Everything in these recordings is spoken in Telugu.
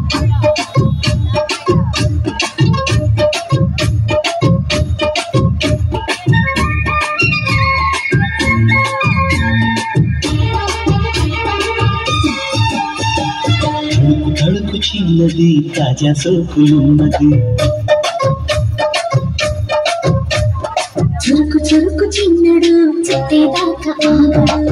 తడుకు తడుకు చిన్నది తాజా సోకులున్నది చురుకు చురుకు చిన్నడు చెట్టేదాకా ఆగడు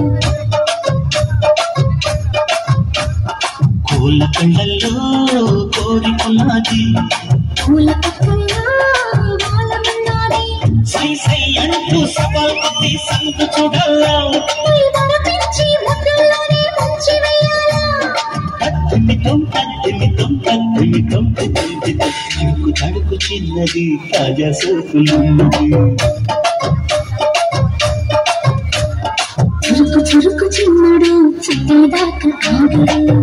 కోళ్ళ కళ్ళల్లో కోరికున్నది పూల పక్కన వాలమన్నది సై సై అంటూ సవాల్ కొట్టి సందు చూడల్లా పై మరపించి ముద్దుల్లోనే ముంచి వేయాలా కత్తిమితం కత్తిమితం కత్తిమితం కత్తిమితం తడుకు తడుకు చిన్నది తాజా సోకులున్నది చురుకు చురుకు చిన్నడు చెట్టేదాకా ఆగడు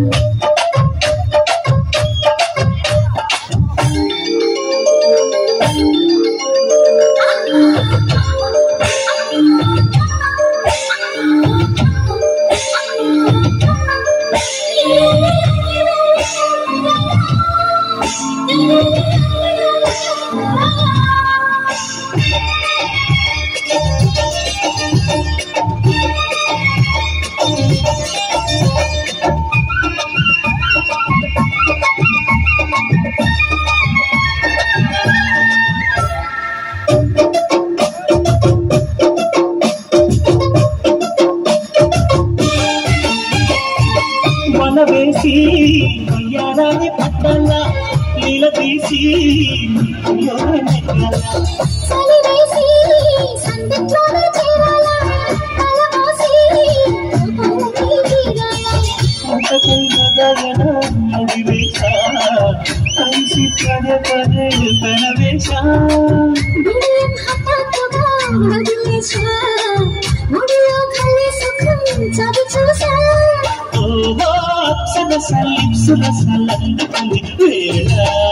వల వేసి ఉయ్యాలని పట్టల్ల నీల తీసి ఉయ్యాల నెట్టాల. చలివేసి సందిట్లోనే చేరాలా తలమోసి కోపాలకి తీరాలా అంతకై గగన అవివేశ కలిసి పదే పదే పెనవేశ బిడియం హఠాత్తుగా వదిలేసా ముడిలో కలి సుఖం చవి చూసా ఓహో సరస లిప్సుల సలందుకుని వేళ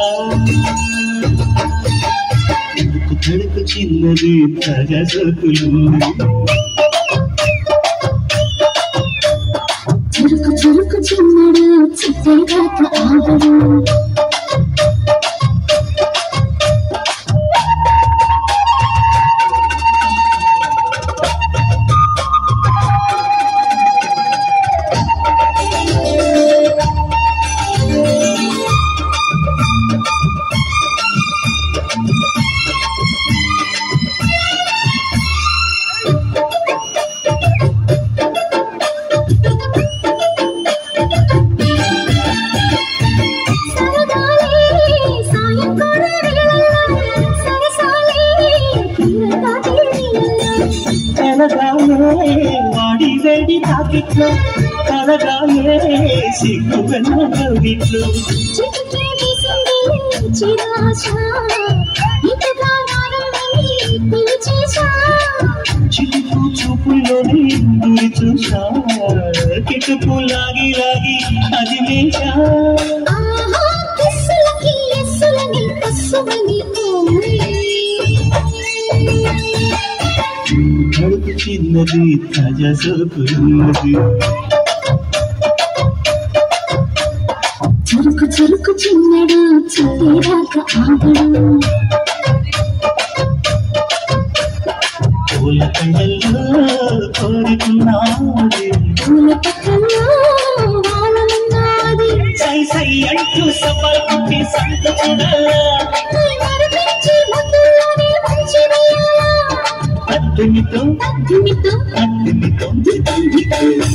తడుకు తడుకు చిన్నది తాజా సోకులు చురుకు చురుకు చిన్నడు చిత్తేదాకా ఆగడు సరదాలే సాయంకాల వేళల్లో సరసాలే తీరదాటి నీళ్ళల్లో కలగానే వాడి వేడి తాకిట్లో కలగానే సిగ్గు వెన్న నవ్విట్లు చిటికే వేసింది చిరాశ ఇంతగా నారమ్మని పిలిచేశా చిలుకు చూపులోని గురి చూసా కిటుకు లాగి లాగి అది మేషా ఆహా కిస్సులకి ఎస్సులని కస్సుమని కడుపు చిన్నది తాజా సోకున్నది చురుకు చురుకు చిన్నడు చిట్టేదాకా ఆగడు పూల కళ్ళల్లో కోరుకున్నాది పూల పక్కన వాలమన్నది సై సై అంటూ సవాల్ కొట్టి సంత చూడాలా పై మరపించి ముద్దుల్లోనే ముంచి వేయాలా అద్దెమితో అద్దిమితో అద్దెమితో